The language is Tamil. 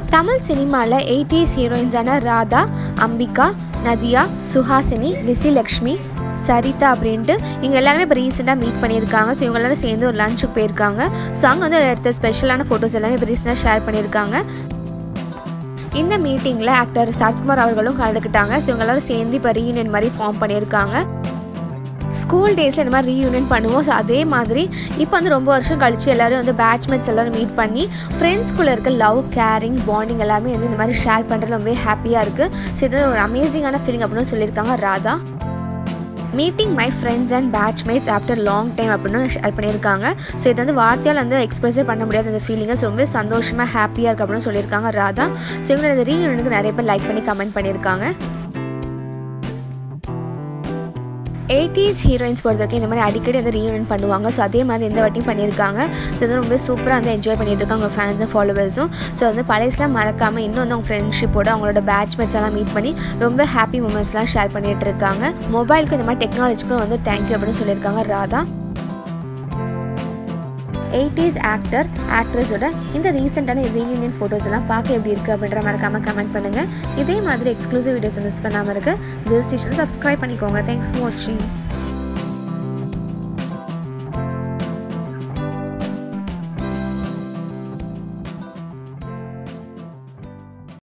தமிழ் சினிமாவில் எயிட்டிஸ் ஹீரோயின்ஸான ராதா அம்பிகா நதியா சுஹாசினி விசிலக்ஷ்மி சரிதா அப்படின்ட்டு இவங்க எல்லாருமே இப்போ ரீசெண்டாக மீட் பண்ணியிருக்காங்க ஸோ இவங்க எல்லாரும் சேர்ந்து ஒரு லஞ்சுக்கு போயிருக்காங்க ஸோ அங்கே வந்து எடுத்த ஸ்பெஷலான ஃபோட்டோஸ் எல்லாமே இப்போ ரீசெண்டாக ஷேர் பண்ணியிருக்காங்க இந்த மீட்டிங்கில் ஆக்டர் சரத்குமார் அவர்களும் கலந்துக்கிட்டாங்க ஸோ இவங்க எல்லாரும் சேர்ந்து இப்போ ரீயூனியன் மாதிரி ஃபார்ம் பண்ணியிருக்காங்க ஸ்கூல் டேஸில் இந்த மாதிரி ரீயூனியன் பண்ணுவோம் ஸோ அதே மாதிரி இப்போ வந்து ரொம்ப வருஷம் கழிச்சு எல்லோரும் வந்து பேட்ச்மேட்ஸ் எல்லோரும் மீட் பண்ணி ஃப்ரெண்ட்ஸ்குள்ளே இருக்க லவ் கேரிங் பாண்டிங் எல்லாமே வந்து இந்த மாதிரி ஷேர் பண்ணுறது ரொம்பவே ஹாப்பியாக இருக்குது ஸோ இது ஒரு அமேசிங்கான ஃபீலிங் அப்படின்னு சொல்லியிருக்காங்க Radha meeting my friends and batchmates after long time அப்படின்னு ஷேர் பண்ணியிருக்காங்க ஸோ இது வந்து வார்த்தையால் வந்து எக்ஸ்பிரஸே பண்ண முடியாத அந்த ஃபீலிங்கை ஸோ ரொம்ப சந்தோஷமாக ஹாப்பியாக இருக்குது அப்படின்னு சொல்லியிருக்காங்க ராதா ஸோ இவங்களோட இந்த ரீயூனியனுக்கு நிறைய பேர் லைக் பண்ணி கமெண்ட் பண்ணியிருக்காங்க எயிட்டிஸ் ஹீரோயின்ஸ் பொறுத்த வரைக்கும் இந்த மாதிரி அடிக்கடி வந்து ரீயூனியன் பண்ணுவாங்க ஸோ அதே மாதிரி இந்த வாட்டியும் பண்ணியிருக்காங்க ஸோ இது ரொம்ப சூப்பராக வந்து என்ஜாய் பண்ணிட்டு இருக்காங்க அவங்க ஃபேன்ஸும் ஃபாலோவர்ஸும் ஸோ வந்து பழையசெலாம் மறக்காமல் இன்னும் வந்து அவங்க ஃப்ரெண்ட்ஷிப்போட அவங்களோட பேட்ச்மேட்ஸ் எல்லாம் மீட் பண்ணி ரொம்ப ஹாப்பி மூமெண்ட்ஸ்லாம் ஷேர் பண்ணிட்டு இருக்காங்க மொபைலுக்கு இந்த மாதிரி டெக்னாலஜிக்கும் வந்து தேங்க்யூ அப்படின்னு சொல்லியிருக்காங்க ராதா எயிட்டிஸ் ஆக்டர் ஆக்ட்ரஸோட இந்த ரீசெண்டான ரீயூனியன் ஃபோட்டோஸ் எல்லாம் பார்க்க எப்படி இருக்குது அப்படின்ற மறக்காமல் கமெண்ட் பண்ணுங்கள் இதே மாதிரி எக்ஸ்க்ளூசிவ் வீடியோஸ் மிஸ் பண்ணாமல் இருக்குது திஸ் ஸ்டேஷனை சப்ஸ்கிரைப் பண்ணிக்கோங்க தேங்க்ஸ் ஃபார் வாட்சிங்